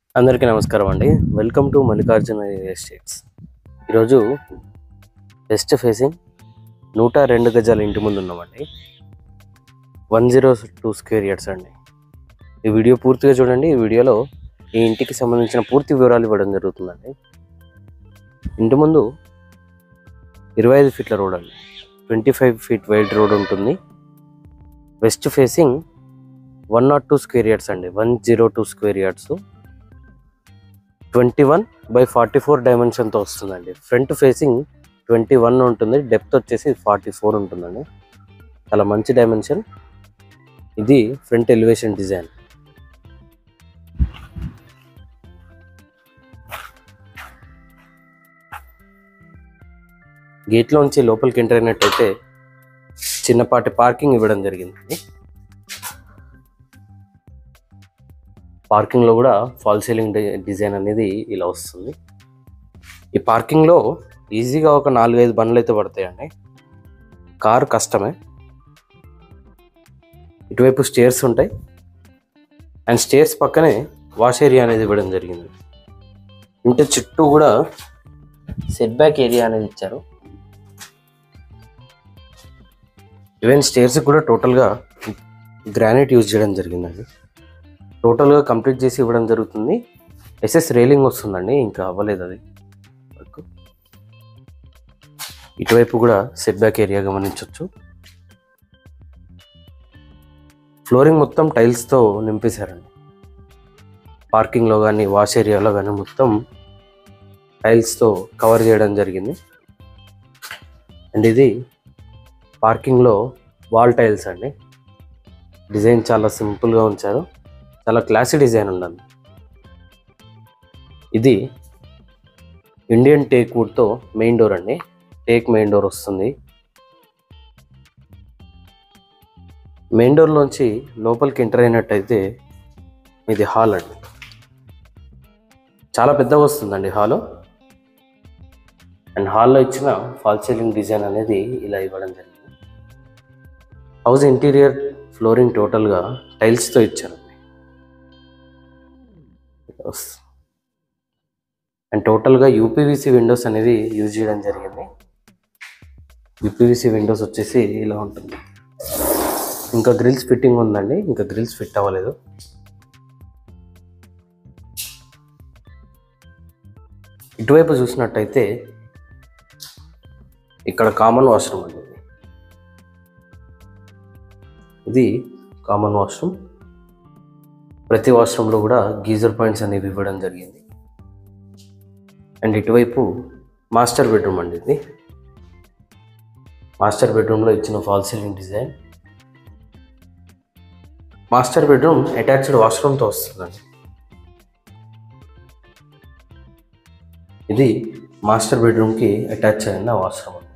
అందరికీ నమస్కారం అండి వెల్కమ్ టు మల్లికార్జున ఎస్టేట్స్ ఈరోజు వెస్ట్ ఫేసింగ్ నూట రెండు గజాల ఇంటి ముందు ఉన్నామండి one zero two square yards అండి ఈ వీడియో పూర్తిగా చూడండి ఈ వీడియోలో ఈ ఇంటికి సంబంధించిన పూర్తి వివరాలు ఇవ్వడం జరుగుతుందండి ఇంటి ముందు ఇరవై ఐదు ఫీట్ల రోడ్ అండి twenty five feet wide road ఉంటుంది west facing one naught two square yards అండి one zero two square yards twenty one by forty four డైమెన్షన్తో వస్తుందండి ఫ్రంట్ ఫేసింగ్ ట్వంటీ వన్ ఉంటుంది డెప్త్ వచ్చేసి ఫార్టీ ఫోర్ ఉంటుందండి చాలా మంచి డైమెన్షన్ ఇది ఫ్రంట్ ఎలివేషన్ డిజైన్ గేట్లోంచి లోపలికి ఎంటర్ అయినట్టయితే చిన్నపాటి పార్కింగ్ ఇవ్వడం జరిగింది పార్కింగ్లో కూడా ఫాల్ సీలింగ్ డి- డిజైన్ అనేది ఇలా వస్తుంది ఈ పార్కింగ్లో ఈజీగా ఒక నాలుగైదు బండ్లు అయితే పడతాయండి కారు కష్టమే ఇటువైపు స్టేర్స్ ఉంటాయి అండ్ స్టేర్స్ పక్కనే వాష్ ఏరియా అనేది ఇవ్వడం జరిగింది ఇంటి చుట్టూ కూడా సెట్ బ్యాక్ ఏరియా అనేది ఇచ్చారు ఈవెన్ స్టేర్స్ కూడా టోటల్గా గ్రానైట్ యూజ్ చేయడం జరిగిందండి టోటల్గా కంప్లీట్ చేసి ఇవ్వడం జరుగుతుంది ఎస్ఎస్ రైలింగ్ వస్తుందండి ఇంకా అవ్వలేదు అది వర్క్ ఇటువైపు కూడా సెట్ బ్యాక్ ఏరియా గమనించవచ్చు ఫ్లోరింగ్ మొత్తం టైల్స్తో నింపేశారండి పార్కింగ్లో కానీ వాష్ ఏరియాలో కానీ మొత్తం టైల్స్తో కవర్ చేయడం జరిగింది అండ్ ఇది పార్కింగ్లో వాల్ టైల్స్ అండి డిజైన్ చాలా సింపుల్గా ఉంచారు చాలా క్లాసీ డిజైన్ ఉందండి ఇది ఇండియన్ టేక్ వుడ్తో మెయిన్ డోర్ అండి టేక్ మెయిన్ డోర్ వస్తుంది మెయిన్ డోర్లోంచి లోపలికి ఎంటర్ అయినట్టయితే ఇది హాల్ అండి చాలా పెద్దగా వస్తుందండి హాలు అండ్ హాల్లో ఇచ్చిన ఫాల్ సీలింగ్ డిజైన్ అనేది ఇలా ఇవ్వడం జరిగింది హౌస్ ఇంటీరియర్ ఫ్లోరింగ్ టోటల్గా టైల్స్తో ఇచ్చారండి అండ్ టోటల్గా యూపీవీసీ విండోస్ అనేది యూజ్ చేయడం జరిగింది యూపీవీసీ విండోస్ వచ్చేసి ఇలా ఉంటుంది ఇంకా గ్రిల్స్ ఫిట్టింగ్ ఉందండి ఇంకా గ్రిల్స్ ఫిట్ అవ్వలేదు ఇటువైపు చూసినట్టయితే ఇక్కడ కామన్ వాష్రూమ్ అండి ఇది. ఇది కామన్ వాష్రూమ్ ప్రతి వాష్రూమ్లో కూడా గీజర్ పాయింట్స్ అనేవి ఇవ్వడం జరిగింది అండ్ ఇటువైపు మాస్టర్ బెడ్రూమ్ అండి ఇది మాస్టర్ బెడ్రూమ్లో ఇచ్చిన fall ceiling design master bedroom attached వాష్రూమ్తో వస్తుందండి ఇది మాస్టర్ బెడ్రూమ్కి అటాచ్ అయిన వాష్రూమ్ అన్నమాట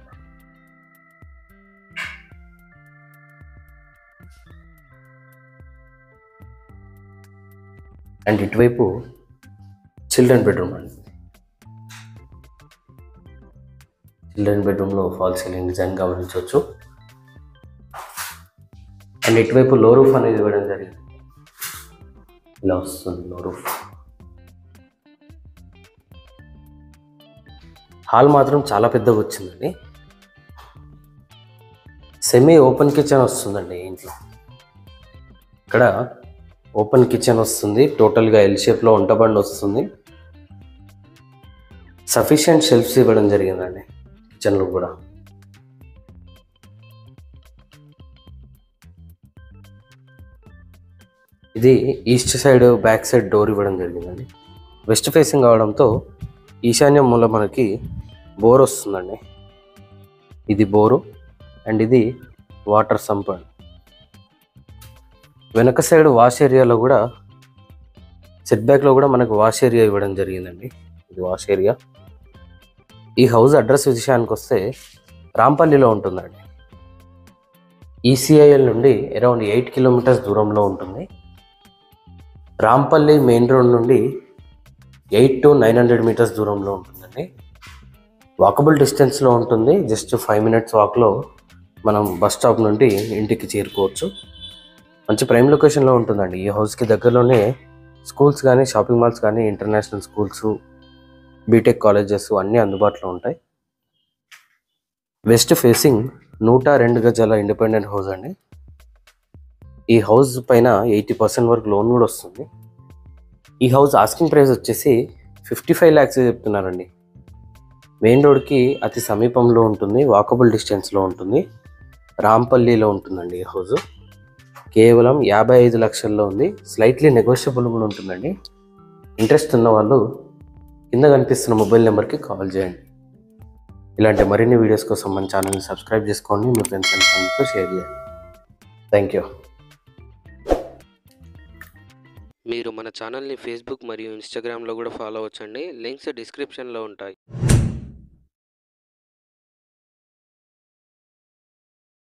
అండ్ ఇటువైపు చిల్డ్రన్ బెడ్రూమ్ అండి చిల్డ్రన్ బెడ్రూమ్లో ఫాల్ సీలింగ్ డిజైన్ గమనించవచ్చు అండ్ ఇటువైపు లో రూఫ్ అనేది ఇవ్వడం జరిగింది ఇలా వస్తుంది లో రూఫ్ హాల్ మాత్రం చాలా పెద్దగా వచ్చిందండి సెమీ ఓపెన్ కిచెన్ వస్తుందండి ఈ ఇంట్లో ఇక్కడ ఓపెన్ కిచెన్ వస్తుంది టోటల్గా ఎల్ షేప్లో వంటబండి వస్తుంది సఫిషియంట్ షెల్ఫ్స్ ఇవ్వడం జరిగిందండి కిచెన్లో కూడా ఇది east side back side door ఇవ్వడం జరిగిందండి వెస్ట్ ఫేసింగ్ అవడంతో ఈశాన్యం మూల మనకి బోర్ వస్తుందండి ఇది బోరు అండ్ ఇది వాటర్ సంప్ అండి వెనక సైడ్ వాష్ ఏరియాలో కూడా సెట్ బ్యాక్లో కూడా మనకు వాష్ ఏరియా ఇవ్వడం జరిగిందండి ఇది వాష్ ఏరియా ఈ హౌస్ అడ్రస్ విషయానికి వస్తే రాంపల్లిలో ఉంటుందండి ఈసీఐఎల్ నుండి అరౌండ్ ఎయిట్ కిలోమీటర్స్ దూరంలో ఉంటుంది రాంపల్లి మెయిన్ రోడ్ నుండి eight to nine hundred metres దూరంలో ఉంటుందండి వాకబుల్ డిస్టెన్స్లో ఉంటుంది జస్ట్ ఫైవ్ మినిట్స్ వాక్లో మనం బస్ స్టాప్ నుండి ఇంటికి చేరుకోవచ్చు మంచి ప్రైమ్ లొకేషన్లో ఉంటుందండి ఈ హౌస్కి దగ్గరలోనే స్కూల్స్ కానీ షాపింగ్ మాల్స్ కానీ ఇంటర్నేషనల్ స్కూల్స్ బీటెక్ కాలేజెస్ అన్నీ అందుబాటులో ఉంటాయి వెస్ట్ ఫేసింగ్ నూట రెండు గజాల ఇండిపెండెంట్ హౌస్ అండి ఈ హౌస్ పైన ఎయిటీ పర్సెంట్ వరకు లోన్ కూడా వస్తుంది ఈ హౌస్ ఆస్కింగ్ ప్రైస్ వచ్చేసి ఫిఫ్టీ ఫైవ్ ల్యాక్స్ చెప్తున్నారండి మెయిన్ రోడ్కి అతి సమీపంలో ఉంటుంది వాకబుల్ డిస్టెన్స్లో ఉంటుంది రాంపల్లిలో ఉంటుందండి ఈ హౌస్ కేవలం యాభై ఐదు లక్షల్లో ఉంది స్లైట్లీ నెగోషియబుల్ కూడా ఉంటుందండి ఇంట్రెస్ట్ ఉన్న వాళ్ళు కింద కనిపిస్తున్న మొబైల్ నెంబర్కి కాల్ చేయండి ఇలాంటి మరిన్ని వీడియోస్ కోసం మన ఛానల్ని సబ్స్క్రైబ్ చేసుకోండి మీ ఫ్రెండ్స్ అండ్ ఫ్రెండ్స్తో షేర్ చేయండి థ్యాంక్ యూ మీరు మన ఛానల్ని ఫేస్బుక్ మరియు ఇన్స్టాగ్రామ్లో కూడా ఫాలో అవ్వచ్చండి లింక్స్ డిస్క్రిప్షన్లో ఉంటాయి